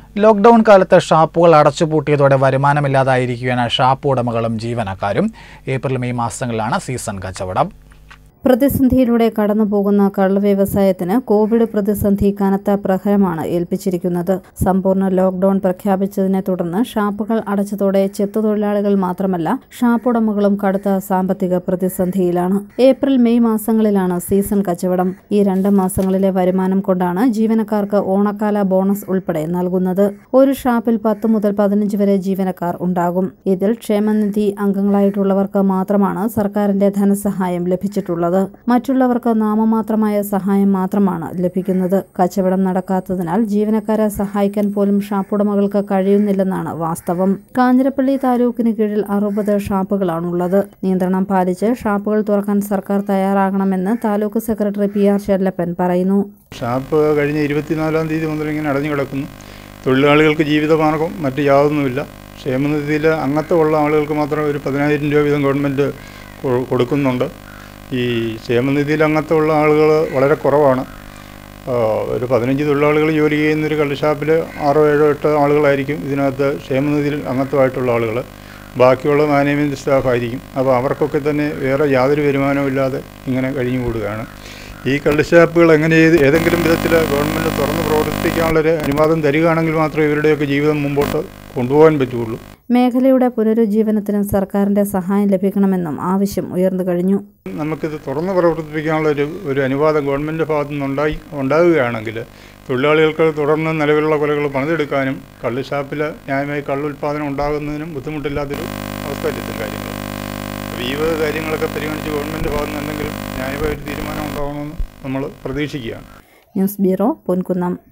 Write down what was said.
lockdown കാലത്ത് ഷാപ്പുകൾ അടച്ചുപൂട്ടിയതോടെ വരുമാനമില്ലാതായിരിക്കുകയാണ് shop ഉടമകളും ജീവനക്കാരും April May മാസങ്ങളിലാണ് സീസൺ കച്ചവടം പ്രതിസന്ധിയിലൂടെ കടന്നുപോകുന്ന കള്ള് വ്യവസായത്തിന് കോവിഡ് പ്രതിസന്ധി കനത്ത പ്രഹരമാണ് ഏൽപ്പിച്ചിരിക്കുന്നത് സമ്പൂർണ്ണ ലോക്ഡൌൺ പ്രഖ്യാപിച്ചതിനെ തുടർന്ന് ഷാപ്പുകൾ അടച്ചതോടെ ചെത്തുതൊഴിലാളികൾ മാത്രമല്ല ഷാപ്പുടമകളും കടുത്ത സാമ്പത്തിക പ്രതിസന്ധിയിലാണ് ഏപ്രിൽ മെയ് മാസങ്ങളിലാണ് സീസൺ കച്ചവടം ഈ രണ്ട് മാസങ്ങളിലെ വരുമാനം കൊണ്ടാണ് ജീവനക്കാർക്ക് ഓണക്കാല ബോണസ് ഉൾപ്പെടെ നൽകുന്നത് ഒരു ഷാപ്പിൽ പത്ത് മുതൽ പതിനഞ്ച് വരെ ജീവനക്കാർ ഉണ്ടാകും ഇതിൽ ക്ഷേമനിധി അംഗങ്ങളായിട്ടുള്ളവർക്ക് മാത്രമാണ് സർക്കാരിന്റെ ധനസഹായം ലഭിച്ചിട്ടുള്ളത് മറ്റുള്ളവർക്ക് നാമമാത്രമായ സഹായം മാത്രമാണ് ലഭിക്കുന്നത് കച്ചവടം നടക്കാത്തതിനാൽ ജീവനക്കാരെ സഹായിക്കാൻ പോലും ഷാപ്പുടമകൾക്ക് കഴിയുന്നില്ലെന്നാണ് വാസ്തവം കാഞ്ഞിരപ്പള്ളി താലൂക്കിന് കീഴിൽ അറുപത് ഷാപ്പുകളാണുള്ളത് നിയന്ത്രണം പാലിച്ച് ഷാപ്പുകൾ തുറക്കാൻ സർക്കാർ തയ്യാറാകണമെന്ന് taluk secretary P R Chellappan പറയുന്നു ഷാപ്പ് കഴിഞ്ഞ ഇരുപത്തിനാലാം തീയതി മുതൽ ഇങ്ങനെ അടഞ്ഞു കിടക്കുന്നു തൊഴിലാളികൾക്ക് ജീവിതമാർഗം മറ്റ് യാതൊന്നുമില്ല ക്ഷേമനിധിയിൽ അംഗത്വമുള്ള ആളുകൾക്ക് മാത്രം ഒരു പതിനായിരം രൂപ വീതം ഗവൺമെൻറ് കൊ- കൊടുക്കുന്നുണ്ട് ഈ ക്ഷേമനിധിയിൽ അംഗത്വമുള്ള ആളുകൾ വളരെ കുറവാണ് ആ, ഒരു പതിനഞ്ച് തൊഴിലാളികൾ ജോലി ചെയ്യുന്ന ഒരു കള്ളുഷാപ്പിൽ ആറോ ഏഴോ എട്ടോ ആളുകളായിരിക്കും ഇതിനകത്ത് ക്ഷേമനിധിയിൽ അംഗത്വമായിട്ടുള്ള ആളുകൾ ബാക്കിയുള്ള മാനേജ്മെൻറ്റ് സ്റ്റാഫ് ആയിരിക്കും അപ്പോൾ അവർക്കൊക്കെ തന്നെ വേറെ യാതൊരു വരുമാനവും ഇല്ലാതെ ഇങ്ങനെ കഴിഞ്ഞു കൂടുകയാണ് ഈ കള്ളുഷാപ്പുകൾ എങ്ങനെ ഏത് ഏതെങ്കിലും വിധത്തിൽ ഗവൺമെൻറ് തുറന്ന് പ്രവർത്തിക്കാനുള്ളൊരു അനുവാദം തരികയാണെങ്കിൽ മാത്രമേ ഇവരുടെയൊക്കെ ജീവിതം മുമ്പോട്ട് കൊണ്ടുപോകാൻ പറ്റുള്ളൂ മേഖലയുടെ പുനരുജ്ജീവനത്തിനും സർക്കാരിന്റെ സഹായം ലഭിക്കണമെന്നും ആവശ്യം ഉയർന്നു കഴിഞ്ഞു നമുക്കിത് തുറന്ന് പ്രവർത്തിപ്പിക്കാനുള്ള ഒരു ഒരു അനുവാദം ഗവൺമെൻറ് ഭാഗത്തു നിന്ന് ഉണ്ടായി ഉണ്ടാവുകയാണെങ്കിൽ തൊഴിലാളികൾക്ക് തുടർന്ന് നിലവിലുള്ള കൊലകൾ പണിതെടുക്കാനും കള്ള് ഷാപ്പിൽ ന്യായമായി കള്ളുൽപാദനം ഉണ്ടാകുന്നതിനും ബുദ്ധിമുട്ടില്ലാത്തൊരു അവസ്ഥയിലെത്തും കാര്യങ്ങൾ അപ്പോൾ ഈ വക കാര്യങ്ങളൊക്കെ പരിഗണിച്ച് ഗവൺമെൻറ് ഭാഗത്ത് നിന്ന് എന്തെങ്കിലും ന്യായമായ ഒരു തീരുമാനം ഉണ്ടാകണമെന്ന് നമ്മൾ പ്രതീക്ഷിക്കുകയാണ് ന്യൂസ് ബ്യൂറോ പൊൻകുന്നം